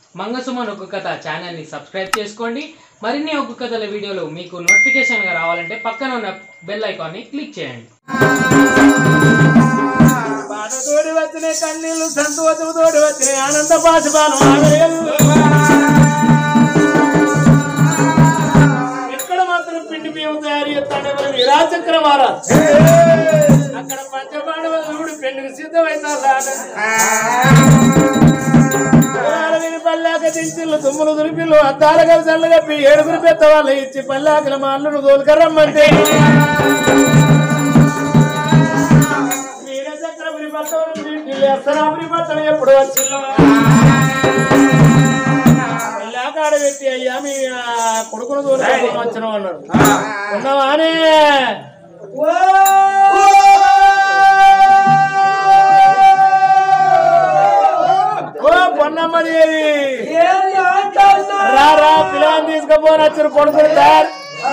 మంగసుమన్ ఒక్క కథ ఛానల్ని సబ్స్క్రైబ్ చేసుకోండి మరిన్ని ఒక్క కథల వీడియోలు మీకు నోటిఫికేషన్గా రావాలంటే పక్కన ఉన్న బెల్ ఐకాన్ని క్లిక్ చేయండి బాధతోడి వచ్చిన కన్నీళ్లు సంతోషముతోడి వచ్చిన ఆనంద పాశపాలం ఎక్కడ మాత్రం పిండి బియ్యం తయారు చేస్తాడే మన నిరాచక్ర మహారాజ్ అక్కడ పంచపాండవుడు పెళ్లికి సిద్ధమైతారు పల్లాక దించిళ్ళు తుమ్ములు దురిపిల్లు అద్దాల కలిసల్లు కప్పి ఏడుగురు పెద్ద వాళ్ళు ఇచ్చి పల్లాకల మా అల్లుడు దోలుకరమ్మంటే వీరచక్రపురి పట్టణం వీటిల్లి అస్తరాపురి పట్టణం ఎప్పుడు వచ్చిందో పల్లాకాడ పెట్టి అయ్యా మీ ఆ, కొడుకును దూరం వచ్చిన అన్నాడు ఉన్నావానే ఓ పొన్నమ్మడి రా రా పిల్లని తీసుకుపోని వచ్చిన కొడుకులు తయారు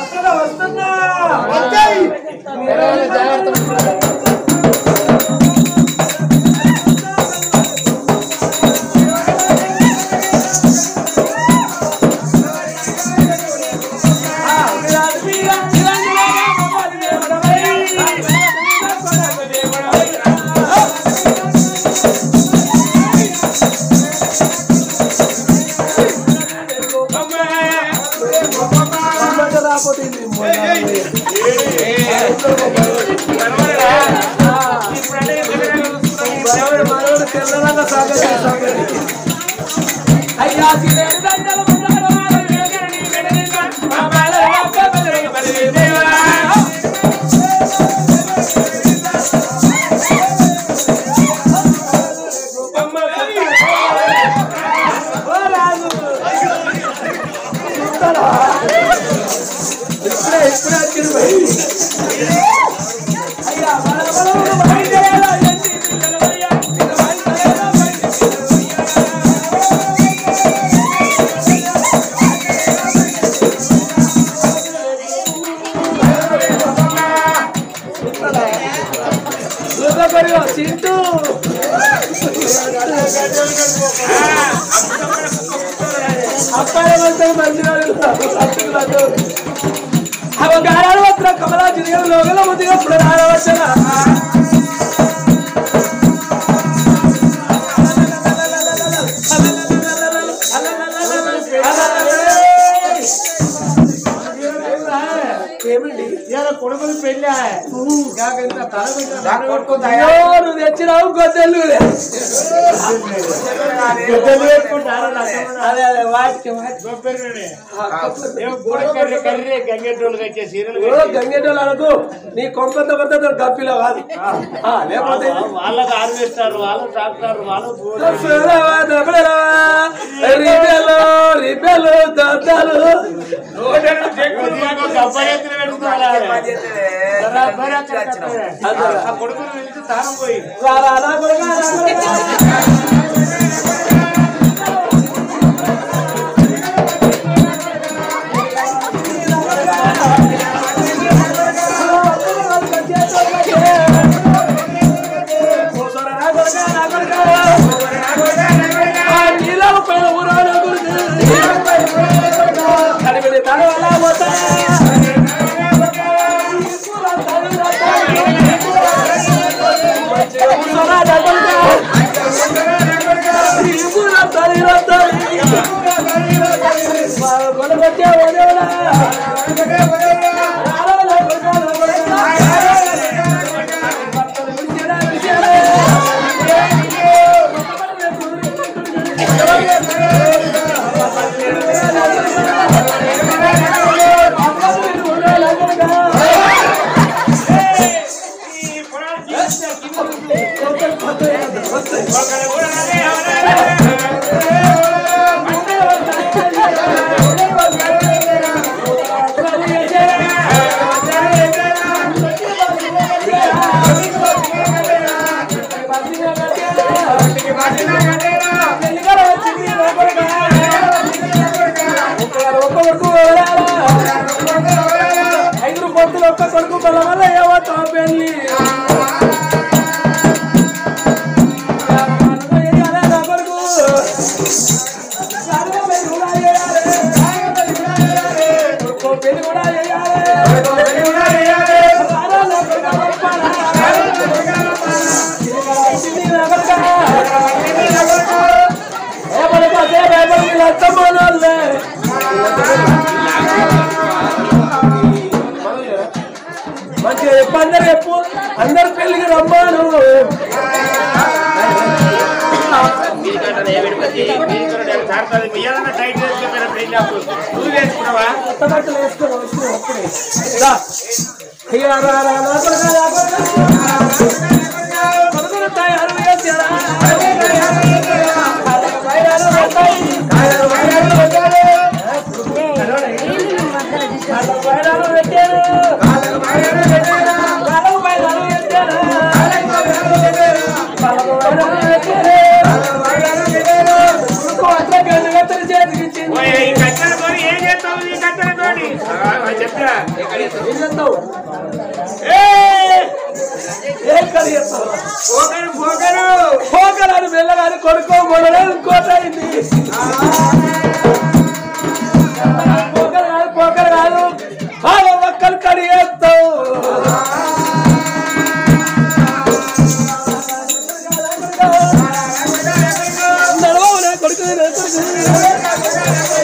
అవగారాలు మాత్రం కమలా జిల్లా లోగల ముద్దుగా ఇప్పుడు రావచ్చిన కొడుకులు పెళ్ళి నువ్వు తెచ్చినావు గొద్దెలు అదే అదే వాటికి కర్రీ కర్రీ గంగెట్టోళ్ళు కట్టే సీరియల్ గంగేటోళ్ళు అనకు నీ కొంపంత పడితే గప్పిలో కాదు ఆ, లేకపోతే వాళ్ళకి ఆర్వేస్తారు వాళ్ళు ట్రాక్టర్ వాళ్ళు రిబెలు రిబెలు దద్దాలు కొడుకులు వెళ్తే తానం పోయి రారా రా కొడుకా, రా కొడుకా. కూసోరా రా కొడుకా, రా కొడుకా. ఆ నీలం పైన ఊరాల కొడుకు. కడిమిడి తడవలా పోతా. మంచిగా కూసోరా రా కొడుకా. ఈ ఊరా తల్లి రా తల్లి. మా కొడుకొచ్చే వదేవలా. రారా రా కొడుకా, రా కొడుకా. భర్తలు విడిచేరా, విడిచేరా. పెళ్లిగారు వచ్చింది లోపలికి. కూడా వేయాలి. రారా నా కొడుకా గొప్పరా. ఇది నా కొడుకా. ఏ పడిపోతే భయపడి వీళ్ళంతా మనోళ్ళే. మంచిగా చెప్పు అందరు చెప్పు అందరు పెళ్లికి రమ్మాను కొత్త బట్టలు వేసుకొని వచ్చిన అప్పుడే రా. ఇక రా, రా, నా కొడుకా, నా కొడుకా. కొడుకులు తయారు చేశారా? బయలు పెట్టాయి. బయలు పెట్టారు. బయలు పెట్టారు. వాళ్ళకు బయలు పెట్టారు. వాళ్ళకు బయలు పెట్టారు. కొడుకు అట్లా గంట గంటలు చేతికి ఇచ్చింది. ఏం చేస్తావు ఈ కట్టెలతోటి చెప్తా ఏం చేస్తావు? ఏం కర్రీ చేస్తావు? పోకరు పోకరు పోకరాలు వెళ్ళగాని కొడుకో మొదలే ఇంకోటి అయింది పోకరు కాదు పోకరు కాదు బాగా ఒక్కరు కడి చేస్తావు నడవవు నా కొడుకు నా కొడుకు.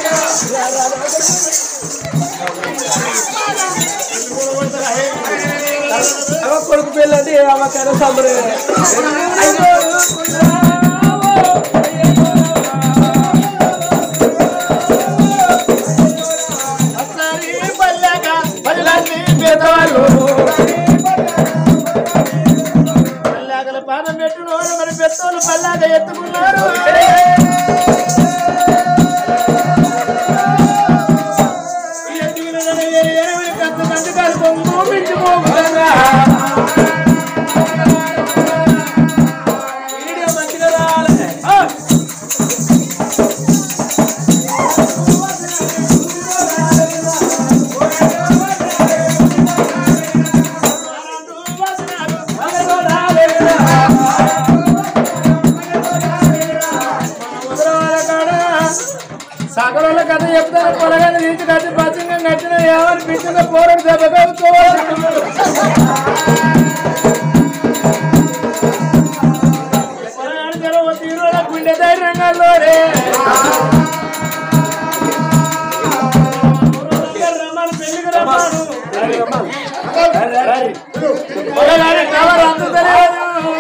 అవ కొడుకు పెళ్ళంటే అమ్మకాయ సంబరే పల్లాగల పాదం పెట్టుకోరు మరి పెద్దోళ్ళు పల్లాగ ఎత్తుకున్నారు ఈ ఎత్తుకున్న నన్ను ఏరి ఎరువులు పెద్ద దండకాలు పొంగు మించిపోకుండా వీడియో మంచిగా రావాలి ఆ! మనలో రాలేదా? సగరుల కథ చెప్తాను పొలగాన్ని తీసి కట్టి పచ్చంగా కట్టిన ఏమని పిచ్చిన పోరడు దెబ్బ గుండె ధైర్యంగా లోడే రమ్మను పెళ్లికి రమ్మను పొలగాని కవర్ అందుతలేదు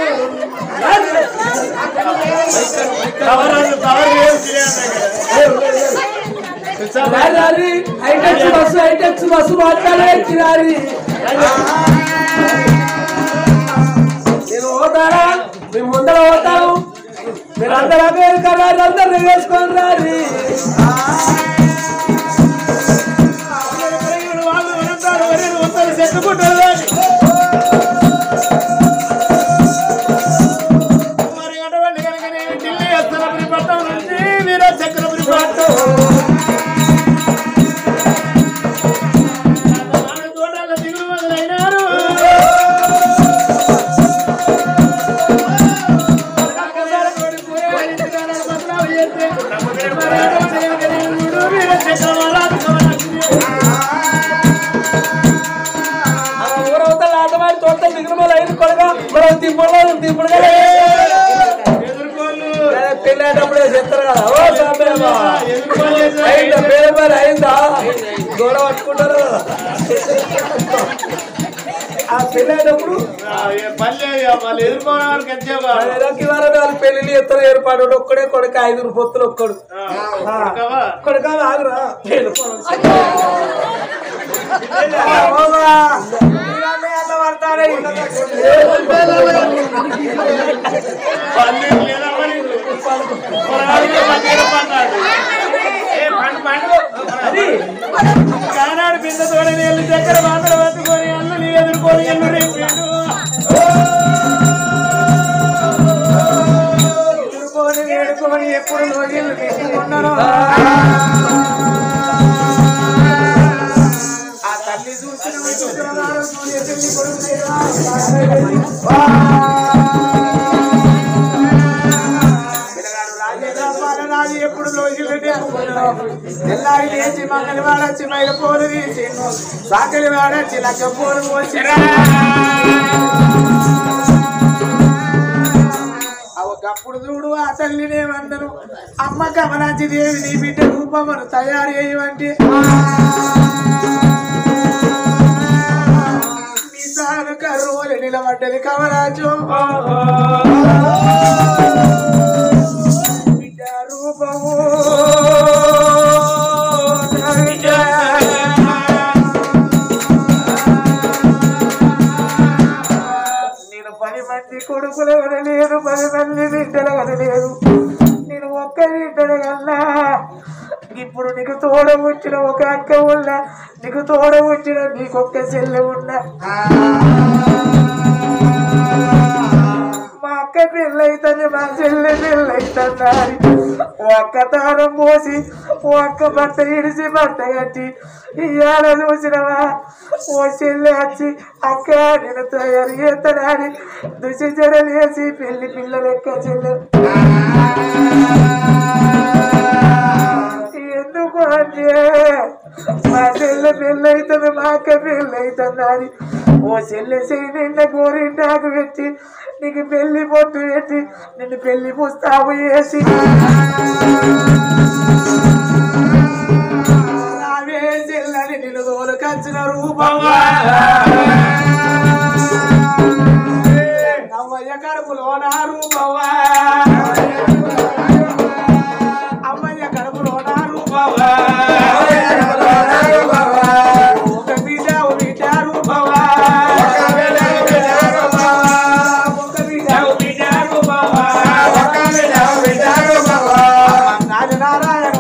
కవర్ అందు కవర్ రారి, రారి. హైటెక్స్ బస్సు హైటెక్స్ బస్సు మాట్లాడే రారి నేను పోతారా మేము ముందర పోతాము మీరు అందరూ అమెరికా రారి అందరు వేసుకొని రారి వాళ్ళు ఉంటారు వరేలు ఉంటారు చెట్టుకుంటారు మరి అటువంటి కనుక నేను ఢిల్లీ వస్తున్నప్పుడు పట్టం నుంచి వీర చక్రపురి పట్టం తోటల దిగులు మొదలైనారు వీర ఆ ఊరవతల ఆటవాడి తోట దిగుమల ఐదు కొడగా మనం దింపుడు దింపుడుగా ఎదుర్కోళ్ళు పెళ్ళేటప్పుడే చెప్తారు కదా ఓ సాంబేమా అయిందా పేరు మరి అయిందా గొడవ పట్టుకుంటారు కదా. ఆ పెళ్ళేటప్పుడు పల్లె వాళ్ళు ఎదుర్కోవడానికి ఎంతసేపు నెలకి వారం వాళ్ళు పెళ్లి ఎత్తారు ఏర్పాటు ఒక్కడే కొడుకు ఐదుగురు పొత్తులు ఒక్కడు కొడుక ఆగురా కానాడు బింద తోడ నీళ్ళు దగ్గర మాత్రం పట్టుకొని అల్లు నీ ఎదుర్కొని ఎల్లు రేపిండు ఎదుర్కొని వేడుకొని ఎప్పుడు నోగిళ్ళు తీసుకున్నాను ఆ తల్లి చూసిన చూస్తున్నాడు చూసి ఎదురు కొడుకు రాజు ఎప్పుడు లోగిళ్ళు దేవుని అనుకున్నాను తెల్లారి లేచి మంగళి వాడొచ్చి మైల పోలు తీసి సాకలి వాడొచ్చి లక్క పోలు పోసి ఒకప్పుడు చూడు ఆ తల్లినేమన్నాను అమ్మ కమలాంచి దేవి నీ బిడ్డ రూపమును తయారు చేయమంటే నీ తాను కరువులు నిలబడ్డది కమలాజు బిడ్డ రూపము నేను పది మంది కొడుకులు లేదు పది మంది బిడ్డలు లేదు నేను ఒక్క బిడ్డలు కన్నా ఇప్పుడు నీకు తోడ వచ్చిన ఒక అక్క ఉన్నా నీకు తోడ వచ్చిన నీకొక్క చెల్లె ఉన్నా మా అక్క పెళ్ళైతుంది మా చెల్లె పెళ్ళైతుంది ఒక్క తానం పోసి ఒక్క బట్ట ఇడిసి బట్ట కట్టి ఇవాళ చూసినవా ఓ చెల్లె వచ్చి అక్క నేను తయారు చేస్తానని దుసి జడలు వేసి పెళ్లి పిల్లలు ఎక్క చెల్లె ఎందుకు అంటే మా చెల్లె పెళ్ళైతుంది మా అక్క పెళ్ళైతుంది అని ఓ చెల్లె చేయి నిండా గోరింటాకు పెట్టి నీకు పెళ్లి పొట్టు పెట్టి నిన్ను పెళ్లి పుస్తావు వేసి రావే చెల్లని నిన్ను తోలుకొచ్చిన రూపమా నవ్వయ్య కడుపులో నా రూపమా అమ్మయ్య కడుపులో నా రూపమా ఒక బిడ్డ ఓ బిడ్డ రూపమా ఒక బిడ్డ ఓ బిడ్డ రూపమా నాది నారాయణ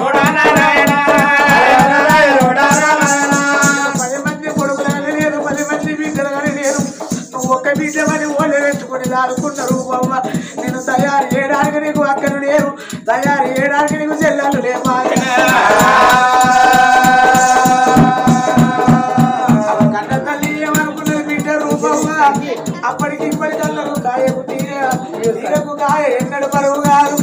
పది మంది కొడుకులు కానీ లేరు పది మంది బిడ్డలు కానీ లేరు నువ్వు ఒక్క బిడ్డమని ఓలే పెట్టుకుని దాడుకున్నారు బామ్మ నేను తయారు చేయడానికి నీకు అక్కలు లేరు తయారు చేయడానికి నీకు చెల్లెలు లేమా కన్న తల్లి ఏమనుకున్నది బిడ్డ రూపంగా అప్పటికి ఇప్పటి కళ్ళకు కాయకు తీరే తీరకు కాయ ఎన్నడు పరువు కాదు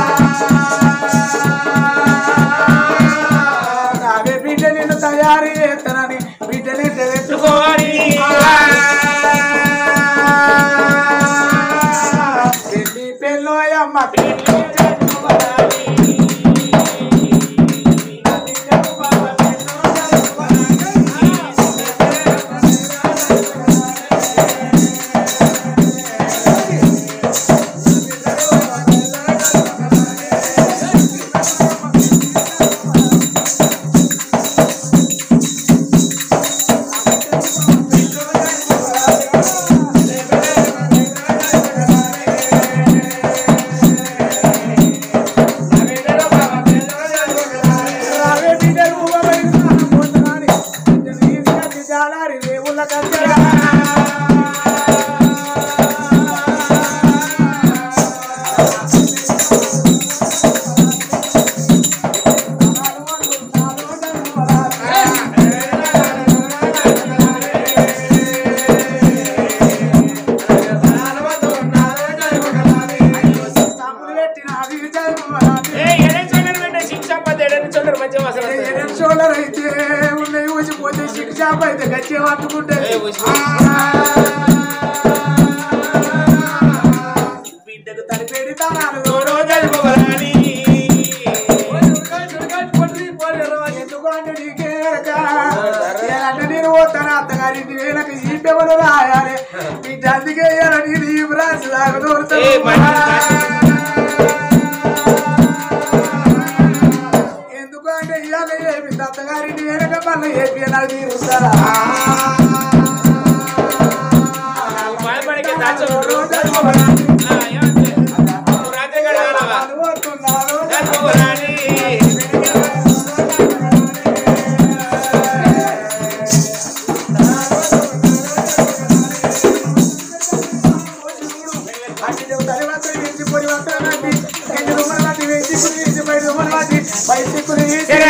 నావే బిడ్డ నేను తయారు చేస్తానని బిడ్డని పెట్టుకోవాలి పెళ్లి పెళ్ళోయమ్మ రావే బిడ్డ రూపమై స్నానం పొందనాని. బిడ్డ తీసుకొచ్చి జాలారి దేవుళ్ళ కంచెరా. సాములు పెట్టిన అవి చదువురాని. ఎడం షోల్డర్ అయితే ఉన్నాయి ఊసిపోతే శిక్ష అయితే గచ్చి పట్టుకుంటే బిడ్డకు తలిపేడి తానాలు ఎందుకంటే నీకేక అంటే నేను పోతాను అత్తగారింటి వేలకు ఈ పెవలు రాయాలి బిడ్డ అందుకే ఇయ్యాల నేను ఈ బ్రాస్ దాకా ఎందుకంటే ఇవాళ ఏమి అత్తగారింటి వెనక మళ్ళీ ఏపీ నాకు తీరుస్తారా అనుకుంటున్నారు అట్టి దేవు తల్లి మాత్రం వేసి పొడి మాత్రం నాటి రెండు రూపాయలు నాటి వేసి కుడి వేసి బయట రూపాయలు నాటి బయట కుడి వేసి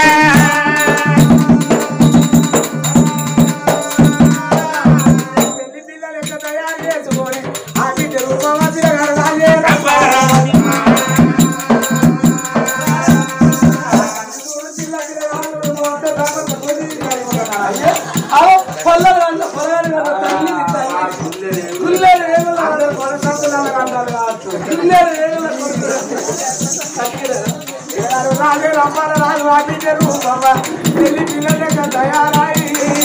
పెళ్లి పిల్లలు ఎట్లా తయారు చేసుకొని ఆ బిడ్డ రూపవాసి గారు రాజే అదే రమ్మన రాజు వాటించే రూపమ్మ పెళ్లి పిల్లలే తయారాయి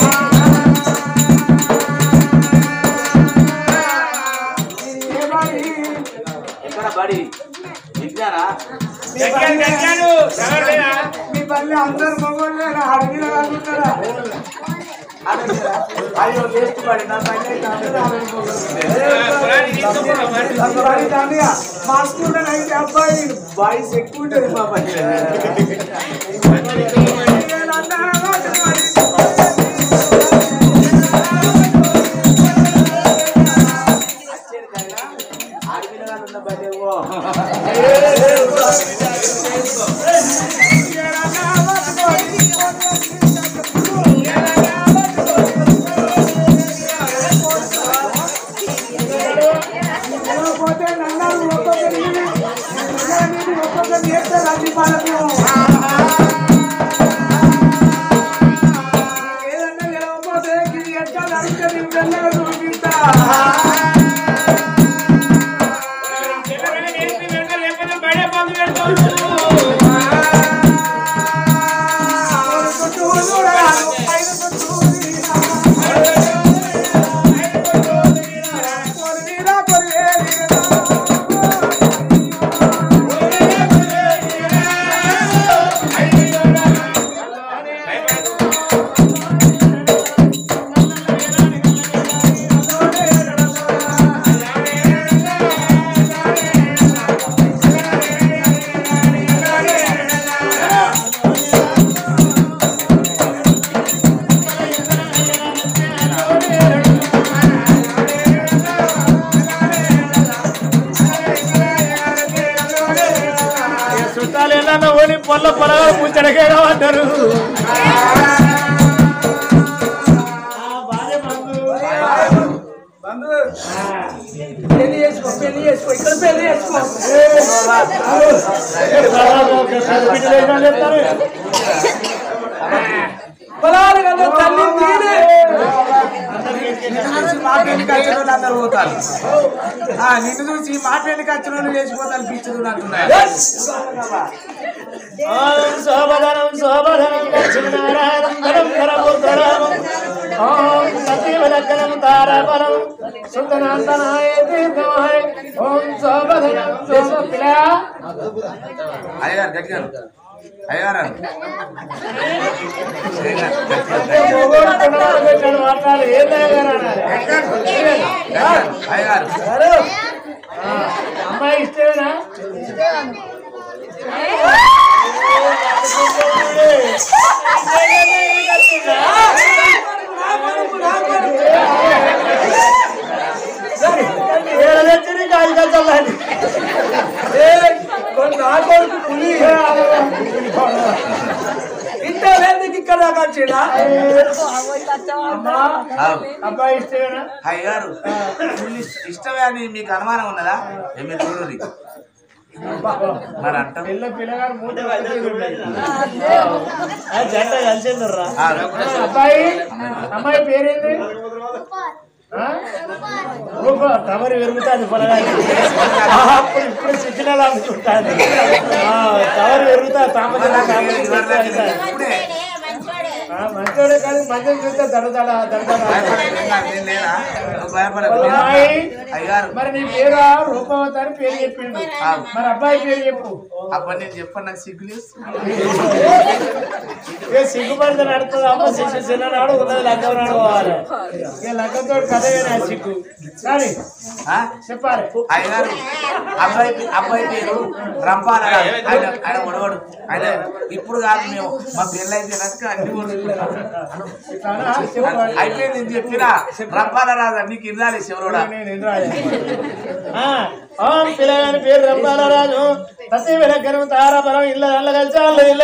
ఎక్కడ బడి విజ్ఞానా గట్టాను, గట్టాను. ఎవరిలేదా? మీ పల్లె అందరు మగోళ్ళే అడవిలో కాకుంటారా అయ్యో వేస్ట్ పడి నా పల్లె అయితే అందరూ అడవి పురాణి తీసుకుపోరా మరి. పడి తండ్రిగా మా స్కూల్లో అయితే అబ్బాయి బాయ్స్ ఎక్కువ ఉంటుంది మా పల్లె ఆడపిల్లగాడు ఉన్న బడి ఏవో. పోతే నన్ను ఒక్కొక్కరి ఒక్కొక్కరి చేస్తే లబ్ధి పడదు ఏదన్నా గెలవకపోతే ఇది ఎట్లా నడిస్తే నీకు తెల్లగా చూపిస్తా చిన్నగా నేర్పి వెంటనే లేకపోతే బడే పంపు పెడతావు. చుట్టూ చూడరాదు, పైన చుట్టూ తీరాదు. కొరి తీరా, కొరి వేరీరా. ఇక చుట్టాలు ఏదన్నా ఓడి పొల్ల పొలగా పుచ్చడకేగా అంటారు పెళ్లి చేసుకో పెళ్లి చేసుకో ఇక్కడ పెళ్లి చేసుకో పొలాలు కదా తల్లి తీరే మా పెళ్లికి వచ్చిన వాళ్ళు అందరూ పోతారు ఆ, నిన్ను చూసి మా పెళ్లికి వచ్చిన వాళ్ళు లేచిపోతారు పిచ్చులు అంటున్నారు ఓం శోభధనం శోభధనం లక్ష్మీనారాయణం ధనం ధరముద్ధరం ఓం సతీవలగ్గనం తారాబలం సుతనాంతనాయ దీర్ఘమాయ ఓం శోభధనం శోభపిలా అయ్యగారు గట్టిగా అయ్యగారు మాట్లాడు ఏం అన్నారు అయ్యగారు అమ్మాయి ఇష్టమేనా ఏడలెచ్చని కాదు కదల్లాండి నా కొడుకు పులి ఇంత ఎందుకు ఇక్కడ దాకా వచ్చిండా అమ్మా అబ్బాయి ఇష్టమేనా అయ్యగారు ఫుల్ ఇష్టమే అని మీకు అనుమానం ఉన్నదా ఏ మీరు చూడండి మరి అంటాం పిల్ల పిల్లగాడు మూట జంట కలిసిందర్రా ఆ, అబ్బాయి అమ్మాయి పేరేంటి ఆ? రూప కవరి పెరుగుతుంది పొలగాలి అప్పుడు ఇప్పుడు సిగ్నల్ అనుకుంటాను కవర్ పెరుగుతా తాపత్ర ఇప్పుడే మంచోడే కానీ మంచం చూస్తే దడదడ దడదడ నేను లేనా నువ్వు భయపడకు అమ్మాయి అయ్యగారు మరి నీ పేరు రూపవతి అని పేరు చెప్పిండు మరి అబ్బాయి పేరు చెప్పు అప్పుడు నేను చెప్పాను నాకు సిగ్గులు ఏ సిగ్గుపడితే నడుతుంది అమ్మ శిశు చిన్ననాడు ఉన్నది లగ్గం నాడు పోవాలి ఇక లగ్గంతో కథ వేరే సిగ్గు సరే చెప్పాలి అయ్యగారు అబ్బాయి అబ్బాయి పేరు రంపాల ఆయన ఆయన ఒడవడు ఆయన ఇప్పుడు కాదు మేము మా పెళ్ళి అయిపోయినాక అన్ని ఒడుకుంటాం. ఇట్లా అనా? చెప్పాలి అయిపోయింది నేను చెప్పిన రంపాల రాదు నీకు ఇర్రాలి శివరుడా నేను ఇంద్రాయ. ఆ, ఓం పిల్లగాని పేరు రంపాలరాజు ప్రతి విలగ్గరం తారాబలం ఇళ్ళ అల్ల కలిసి వాళ్ళ ఇళ్ళ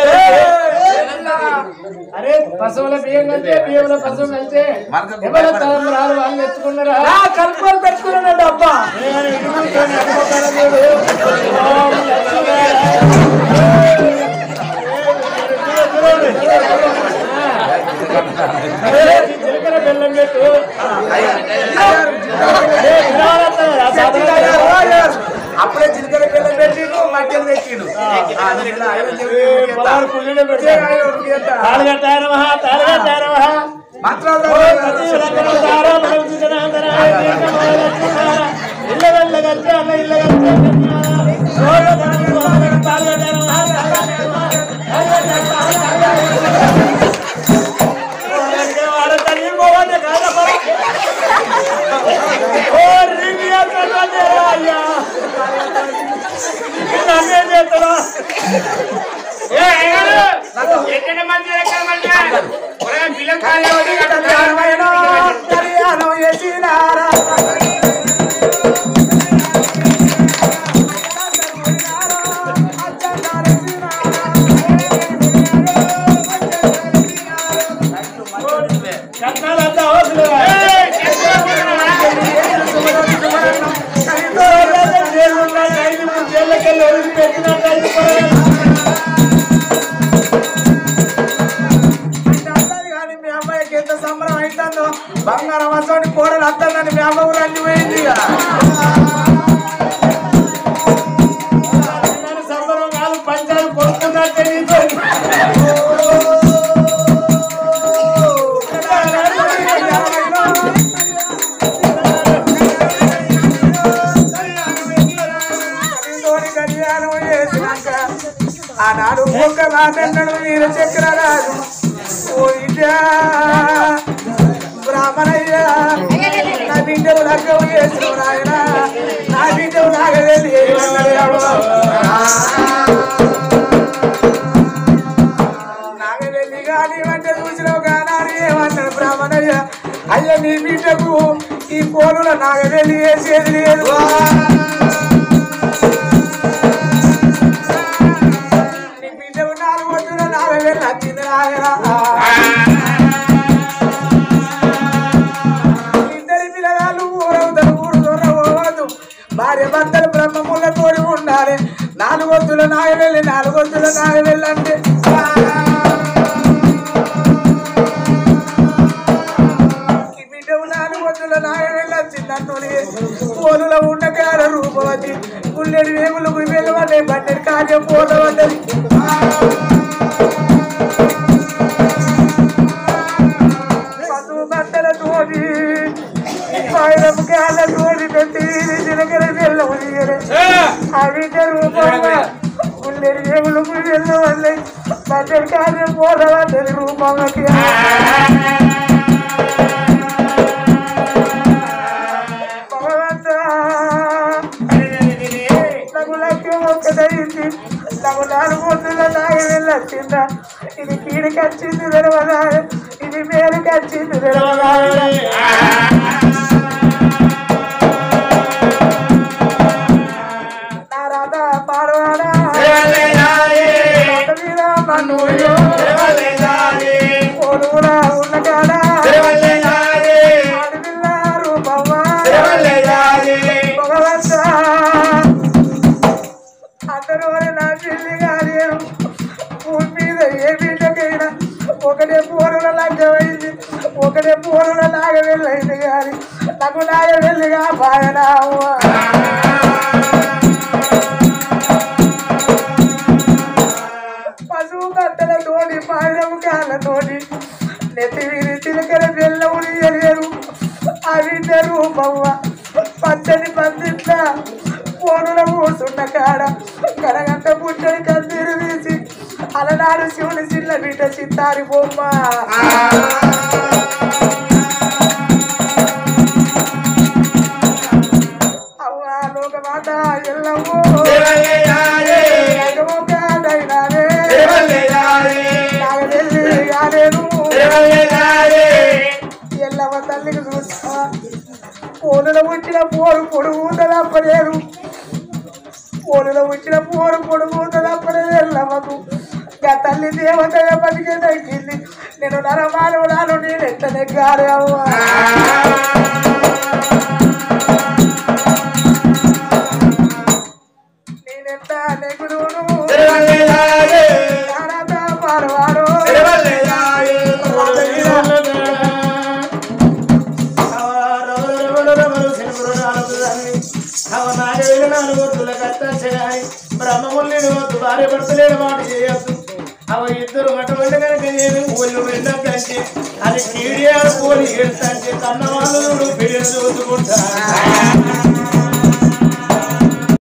అరే పశువుల బియ్యం కలితే బియ్యంలో పశువు కలితే మనకు ఎవరి తలంబరాలు వాళ్ళు ఎత్తుకున్నారా కలుపుకొని పెట్టుకున్నాడు అబ్బా నేను ఇరుగుతోని అనుకోగలను చూడు. ఓం లక్ష్మీనారాయణ. అరే, ఈ జీలకర్ర బెల్లం పెట్టు ఏ, వినబడట్లేదా? సాధారణ అప్పుడే చిలకల పిల్లలు పెట్టి మధ్యలో ఎక్కిండు ఆ, నువ్వు ఐదు చెవులు ఏ, ఎత్తా. పదహారు పుల్లినే పెడతా. ఏ, ఐదు ఒకటి ఎత్తా. తాళగట్టాయ నమః, తాళగట్టాయ నమః. మంత్రాలు ఓ చదువు. సతీ రకము తారా మనం సుజనాంతరాయ దీర్ఘమాల లక్ష్మణార. ఇళ్ళ వెళ్ళ గచ్చ అన్న ఇళ్ళ గచ్చ ఓ తాళగట్టాయ నమః, తాళగట్టాయ నమః, తాళగట్టాయ నమః, తాళగట్టాయ నమః. ఓ వెనకే వాడ తల్లి పోవన్న కాదమ్మ. ఓ రింగి ఎత్తడంటే అయ్యా. నన్నేం చేస్తారా? ఏ అయ్యగారు, ఎక్కడ మంది ఎక్కడ మంది ఒరే పిల్లలు ఖాళీ అవ్వదు, ఇక్కడ కళ్యాణమైన కళ్యాణం చేసినారా కట్నాలంతా అవసరం కానీ మీ అమ్మాయికి ఎంత సంబరం అవుతుందో బంగారం అసోని కోడలు వస్తుందని మీ అమ్మ ఊరు అన్ని పోయింది ఇక. సంబరం కాదు పంచాలు కొడుతున్నట్టే నీతో తోని కళ్యాణం చేసినాక ఆనాడు ఒక్క మాటన్నాడు వీర చక్రరాజు ఓ విద్యా బ్రాహ్మణయ్య నా బిడ్డవు లగ్గం చేసిన నాయన నా బిడ్డవు నాగవేలి నాగవెల్లి గాని వంట చూసినావు గానాని ఏమన్నాడు బ్రాహ్మణయ్య అయ్య నీ బిడ్డకు ఈ కోలుల నాగవెల్లి వేసేది లేదు నీ బిడ్డకు నాలుగు వద్దుల నాగవెల్లి వచ్చింది నాయనా ఇద్దరి పిల్లగాళ్ళు ఊరవుతారు ఊరు దొరవద్దు భార్య భర్తలు బ్రహ్మముల తోడి ఉండాలి నాలుగొద్దుల నాగవెల్లి నాలుగొద్దుల నాగవెల్లి అంటే ఈ బిడ్డవు నాలుగొద్దుల నాగవెల్లి వచ్చిందన్నోని పోలుల ఉండకాల రూపవతి గుల్లెడి వేగులకు వెలువడే బండెడి కార్యం పోలవడ్డది పశువు బట్టలతోటి పైరం కాళ్ళతోటి పెట్టి జిలకర బెల్లం తీయలే అవి రూపంగా ఉల్లెడి ఏములకు వెళ్ళవల్లే బట్టలు కార్యం పోలవడ్డది రూపంలోకి భగవంతా నాకు లక్ష్యం ఒక్కదైంది నాకు నాలుగు వందల నాయ వెళ్ళొచ్చిందా ఇది కీడికి వచ్చింది తెరవదా ఇది మేలుకి వచ్చింది తెరవదా నా రాధ పాడవాడా రాత మీద మన్నుయో పోలురా ఉన్న కాడ ఆడపిల్ల రూపమ్మా భగవంతా అందరూ నా చెల్లి గారు భూమి మీద ఏ బిడ్డకైనా ఒకటే పూరుల లగ్గమైంది ఒకటే పూరుల నాగ వెళ్ళైంది కానీ నాకు నాగ వెళ్ళిగా పాయనావు పశువు కట్టల తోడి పాయనము కాళ్ళతోటి నెత్తి వీరి చిలకల బెల్లములు ఎరియరు అవి రూపవ్వ పచ్చని పందిట్ల పోనుల కూసున్న కాడ కడగంట పుట్టని కందిరు తీసి అలనాడు శివుని చిన్న బిడ్డ చిత్తారి బొమ్మ అవ్వా లోకమాత ఎల్లవో లోకమోకాడైనానే నాగదెల్లి గాలేను ఎల్లవ తల్లికి చూస్తా పోలులో పుట్టిన పోరు పొడుగు తప్పలేదు పోలులో పుట్టిన పోరు పొడుగు తప్పలేదు ఎల్లమ్మకు గా తల్లి దేవత ఎప్పటికే తగ్గింది నేను నరమానవుడాను నేను ఎట్ట నెగ్గాలి అవ్వా నేనెంత నెగురును నారద పారవాడు అవ నాగవేల నాలుగు వద్దుల కట్టచ్చు కానీ బ్రహ్మముల్ని వద్దు భార్య భర్తలేని మాట చేయొద్దు అవ ఇద్దరు అటువంటి కనుక నేను ఒళ్ళు వెళ్ళకంటే అది కీడియాడు పోలి ఏడుతంటే కన్నవాళ్ళు పిడిని చూసుకుంటా